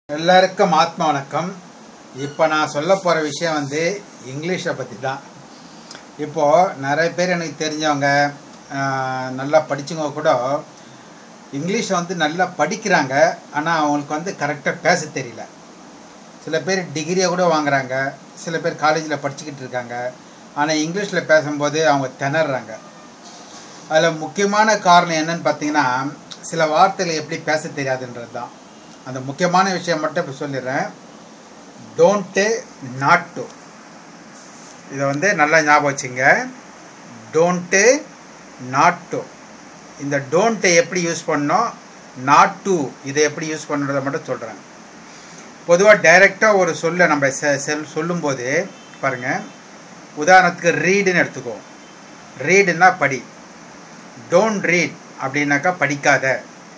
எல்லாருக்கும் ஆத்ம வணக்கம் இப்போ நான் சொல்ல போகிற விஷயம் வந்து இங்கிலீஷை பற்றி தான் இப்போது நிறைய பேர் எனக்கு தெரிஞ்சவங்க ஆஹ், நல்லா படிச்சவங்க கூட இங்கிலீஷை வந்து நல்லா படிக்கிறாங்க ஆனால் அவங்களுக்கு வந்து கரெக்டாக பேச தெரியல சில பேர் டிகிரியை கூட வாங்குறாங்க சில பேர் காலேஜில் படிச்சுக்கிட்டு இருக்காங்க ஆனால் இங்கிலீஷில் பேசும்போது அவங்க திணறாங்க அதில் முக்கியமான காரணம் என்னன்னு பார்த்தீங்கன்னா சில வார்த்தைகளை எப்படி பேச தெரியாதுன்றது தான் அந்த முக்கியமான விஷயம் மட்டும் இப்போ சொல்லிடுறேன் டோன்ட்டு நாட் டு இதை வந்து நல்லா ஞாபகம் வச்சுங்க டோன்ட்டு நாட் டு இந்த டோன்ட்டை எப்படி யூஸ் பண்ணோம் நாட் டு இதை எப்படி யூஸ் பண்ணுறதை மட்டும் சொல்கிறேன் பொதுவாக டைரெக்டாக ஒரு சொல்லை நம்ம செ- செல் சொல்லும்போது பாருங்கள் உதாரணத்துக்கு ரீடுன்னு எடுத்துக்கோ ரீடுன்னா படி டோன்ட் ரீட் அப்படின்னாக்கா படிக்காத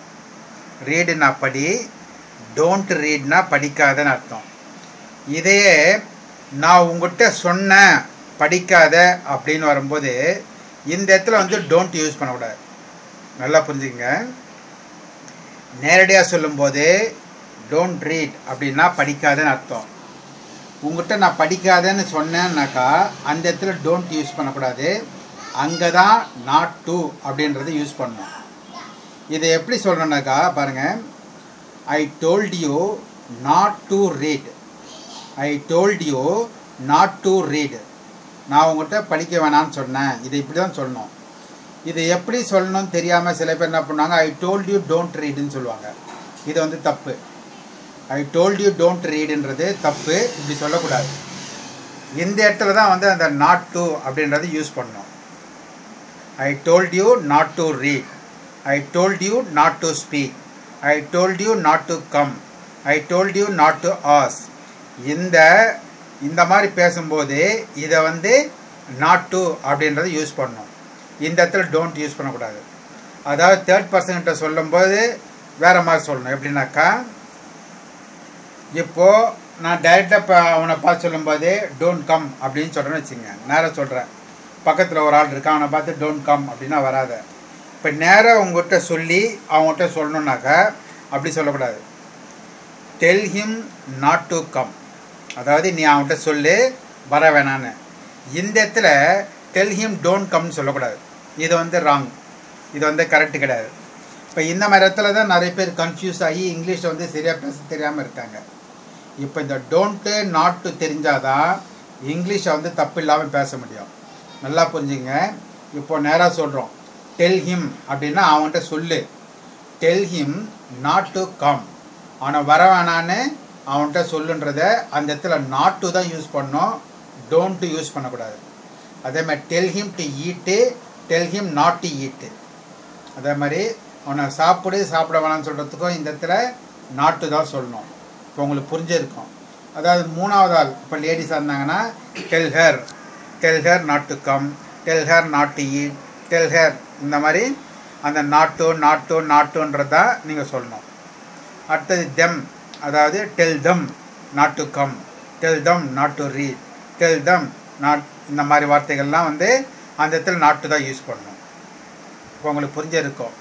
ரீடுனா படி டோன்ட் ரீட்னா படிக்காதன்னு அர்த்தம் இதையே நான் உங்ககிட்ட சொன்னேன் படிக்காத அப்படின்னு வரும்போது இந்த இடத்துல வந்து டோன்ட் யூஸ் பண்ணக்கூடாது நல்லா புரிஞ்சுக்கங்க நேரடியாக சொல்லும்போது டோன்ட் ரீட் அப்படின்னா படிக்காதன்னு அர்த்தம் உங்ககிட்ட நான் படிக்காதேன்னு சொன்னேன்னாக்கா அந்த இடத்துல டோன்ட் யூஸ் பண்ணக்கூடாது அங்கே தான் நாட் டு அப்படின்றத யூஸ் பண்ணணும் இதை எப்படி சொல்லணுன்னாக்கா பாருங்கள் I told you not to read I told you not to read நான் உங்கள்கிட்ட படிக்க வேணாம்னு சொன்னேன் இதை இப்படி தான் சொல்லணும் இது எப்படி சொல்லணும்னு தெரியாமல் சில பேர் என்ன பண்ணுவாங்க ஐ டோல்ட் யூ டோன்ட் ரீடுன்னு சொல்லுவாங்க இது வந்து தப்பு ஐ டோல்ட் யூ டோன்ட் ரீடுன்றது தப்பு இப்படி சொல்லக்கூடாது இந்த இடத்துல தான் வந்து அந்த நாட் டு அப்படின்றது யூஸ் பண்ணணும் I told you not to read I told you not to speak I told you not to come I told you not to ask இந்த இந்த மாதிரி பேசும்போது இதை வந்து நாட் டு அப்படின்றத யூஸ் பண்ணணும் இந்த இடத்துல டோன்ட் யூஸ் பண்ணக்கூடாது அதாவது தேர்ட் பர்சன்கிட்ட சொல்லும்போது வேறு மாதிரி சொல்லணும் எப்படின்னாக்கா இப்போது நான் டைரெக்டாக இப்போ அவனை பார்த்து சொல்லும்போது டோன்ட் கம் அப்படின்னு சொல்கிறேன்னு வச்சுங்க நேராக சொல்கிறேன் பக்கத்தில் ஒரு ஆள் இருக்கான் அவனை பார்த்து டோன்ட் கம் அப்படின்னா வராத இப்போ நேராக உங்ககிட்ட சொல்லி அவங்ககிட்ட சொல்லணுன்னாக்கா அப்படி சொல்லக்கூடாது tell him not to come அதாவது நீ அவன்கிட்ட சொல்லு வர வேணான்னு இந்த இடத்துல டெல் ஹிம் டோன்ட் கம்னு சொல்லக்கூடாது இது வந்து ராங் இது வந்து கரெக்டு கிடையாது இப்போ இந்த மாதிரி இடத்துல தான் நிறைய பேர் கன்ஃபியூஸ் ஆகி இங்கிலீஷை வந்து சரியாக பேச தெரியாமல் இருக்காங்க இப்போ இந்த டோன்ட்டு நாட்டு தெரிஞ்சாதான் இங்கிலீஷை வந்து தப்பு இல்லாமல் பேச முடியும் நல்லா புரிஞ்சுங்க இப்போ நேராக சொல்கிறோம் டெல் ஹிம் அப்படின்னா அவன்கிட்ட சொல்லு tell him not to come அவனை வர வேணான்னு அவன்கிட்ட சொல்லுன்றத அந்த இடத்துல நாட் டு தான் யூஸ் பண்ணோம் டோன்ட் யூஸ் பண்ணக்கூடாது அதே மாதிரி tell him to eat tell him not to eat அதே மாதிரி அவனை சாப்பிடு சாப்பிட வேணாம்னு சொல்கிறதுக்கும் இந்த இடத்துல நாட்டு தான் சொல்லணும் இப்போ உங்களுக்கு புரிஞ்சிருக்கும் அதாவது மூணாவது ஆள் இப்போ லேடிஸாக இருந்தாங்கன்னா tell her tell her not to come tell her not to eat tell her இந்த மாதிரி அந்த நாட்டு நாட்டு நாட்டுன்றது தான் நீங்கள் சொல்லணும் அடுத்தது தெம் அதாவது tell them not to come tell them not to read tell them not இந்த மாதிரி வார்த்தைகள்லாம் வந்து அந்த இடத்துல நாட்டு தான் யூஸ் பண்ணணும் இப்போ உங்களுக்கு புரிஞ்சிருக்கும்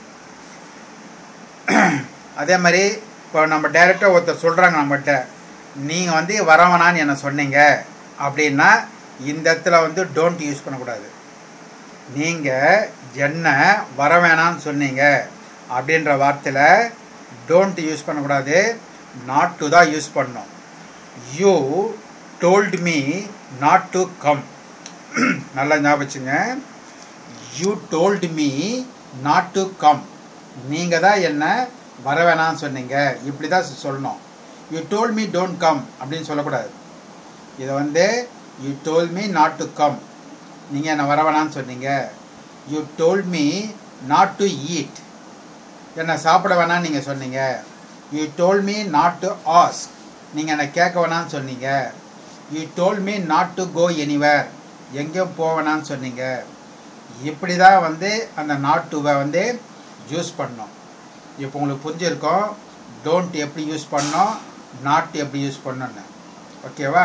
அதே மாதிரி இப்போ நம்ம டைரெக்டாக ஒருத்தர் சொல்கிறாங்க நம்மகிட்ட நீங்கள் வந்து வரவனான்னு என்ன சொன்னீங்க அப்படின்னா இந்த இடத்துல வந்து டோன்ட் யூஸ் பண்ணக்கூடாது நீங்கள் என்ன வர வேணான்னு சொன்னீங்க அப்படின்ற வார்த்தையில் டோன்ட் யூஸ் பண்ணக்கூடாது நாட் டு தான் யூஸ் பண்ணணும் you told me not to come நல்லா ஞாபகம் வச்சுங்க you told me not to come நீங்கள் தான் என்ன வர வேணாம்னு சொன்னீங்க இப்படி தான் சொல்லணும் you told me don't come அப்படின்னு சொல்லக்கூடாது இதை வந்து you told me not to come நீங்கள் என்னை வர வேணாம்னு சொன்னீங்க you told me not to eat என்னை சாப்பிட வேணாம்னு நீங்கள் சொன்னீங்க you told me not to ask நீங்கள் என்னை கேட்க வேணாம்னு சொன்னீங்க you told me not to go anywhere எங்கேயும் போக வேணாம்னு சொன்னீங்க இப்படி தான் வந்து அந்த நாட் டுவை வந்து யூஸ் பண்ணோம் இப்போ உங்களுக்கு புரிஞ்சிருக்கும் டோன்ட் எப்படி யூஸ் பண்ணோம் நாட் எப்படி யூஸ் பண்ணோன்னு ஓகேவா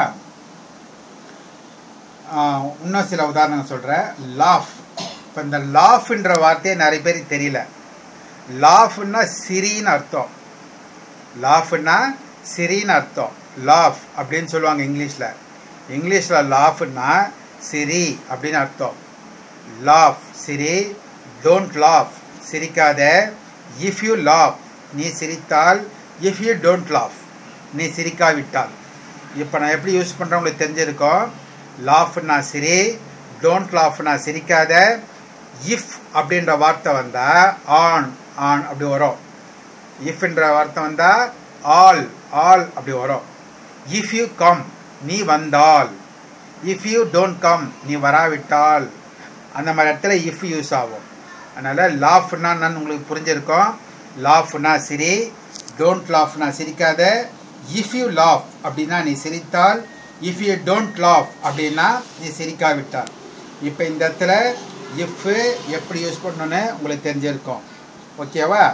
ஆஹ் இன்னும் சில உதாரணங்கள் சொல்கிறேன் லாஃப் இப்போ இந்த லாஃப்ன்ற வார்த்தையே நிறைய பேருக்கு தெரியல லாஃப்னா சிரின்னு அர்த்தம் லாஃப்னா சிரின்னு அர்த்தம் லாஃப் அப்படின்னு சொல்லுவாங்க இங்கிலீஷில் இங்கிலீஷில் லாஃப்னா சிரி அப்படின்னு அர்த்தம் லாஃப் சிரி டோன்ட் லாஃப் சிரிக்காத இஃப் யூ லாஃப் நீ சிரித்தால் இஃப் யூ டோன்ட் லாஃப் நீ சிரிக்காவிட்டால் இப்போ நான் எப்படி யூஸ் பண்ணுறேன் உங்களுக்கு தெரிஞ்சிருக்கோம் லாஃப்னா சிரி டோன்ட் லாஃப்னா சிரிக்காத இஃப் அப்படின்ற வார்த்தை வந்தால் ஆன் ஆன் அப்படி வரும் இஃப்ன்ற வார்த்தை வந்தால் ஆல் ஆல் அப்படி வரும் இஃப் யூ கம் நீ வந்தால் இஃப் யூ டோன்ட் கம் நீ வராவிட்டால் அந்த மாதிரி இடத்துல இஃப் யூஸ் ஆகும் அதனால் லாஃப்னா நான் உங்களுக்கு புரிஞ்சிருக்கோம் லாஃப்னா சிரி டோன்ட் லாஃப்னா சிரிக்காத இஃப் யூ லாஃப் அப்படின்னா நீ சிரித்தால் இஃப் யூ டோன்ட் லாஃப் அப்படின்னா நீ சிரிக்காவிட்டால் இப்போ இந்த இடத்துல இஃப்பு எப்படி யூஸ் பண்ணணுன்னு உங்களுக்கு தெரிஞ்சிருக்கும் ஓகேவா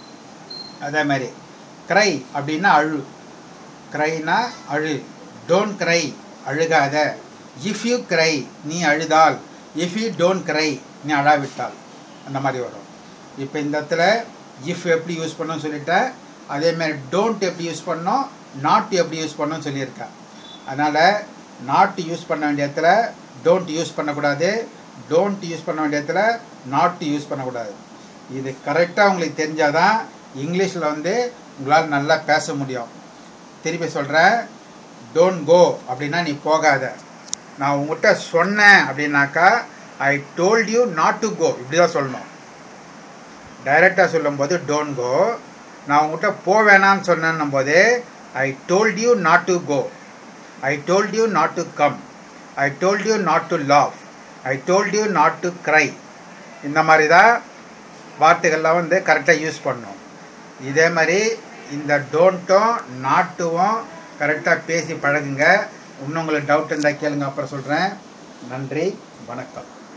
அதே மாதிரி க்ரை அப்படின்னா அழு க்ரைனா அழு டோன்ட் க்ரை அழுகாத இஃப் யூ க்ரை நீ அழுதால் இஃப் யூ டோன்ட் க்ரை நீ அழாவிட்டால் அந்த மாதிரி வரும் இப்போ இந்த இடத்துல இஃப் எப்படி யூஸ் பண்ணணும்னு சொல்லிட்டேன் அதேமாதிரி டோன்ட் எப்படி யூஸ் பண்ணோம் நாட் எப்படி யூஸ் பண்ணணும்னு சொல்லியிருக்கேன் அதனால் நாட் யூஸ் பண்ண வேண்டிய இடத்துல டோன்ட் யூஸ் பண்ணக்கூடாது டோன்ட் யூஸ் பண்ண வேண்டிய இடத்துல நாட் யூஸ் பண்ணக்கூடாது இது கரெக்டாக உங்களுக்கு தெரிஞ்சால் தான் இங்கிலீஷில் வந்து உங்களால் நல்லா பேச முடியும் திருப்பி சொல்கிறேன் டோன்ட் கோ அப்படின்னா நீ போகாத நான் உங்கள்கிட்ட சொன்னேன் அப்படின்னாக்கா I told you not to go இப்படி தான் சொல்லணும் டைரெக்டாக சொல்லும்போது டோன்ட் கோ நான் உங்கள்கிட்ட போவேணான்னு சொன்னேன்னும் போது I told you not to go I told you not to come I told you not to laugh I told you not to cry இந்த மாதிரி தான் வார்த்தைகள்லாம் வந்து கரெக்டாக யூஸ் பண்ணணும் இதே மாதிரி இந்த டோன்ட்டும் நாட்டுவும் கரெக்டாக பேசி பழகுங்க இன்னும் உங்களுக்கு டவுட் இருந்தால் கேளுங்க அப்புறம் சொல்கிறேன் நன்றி வணக்கம்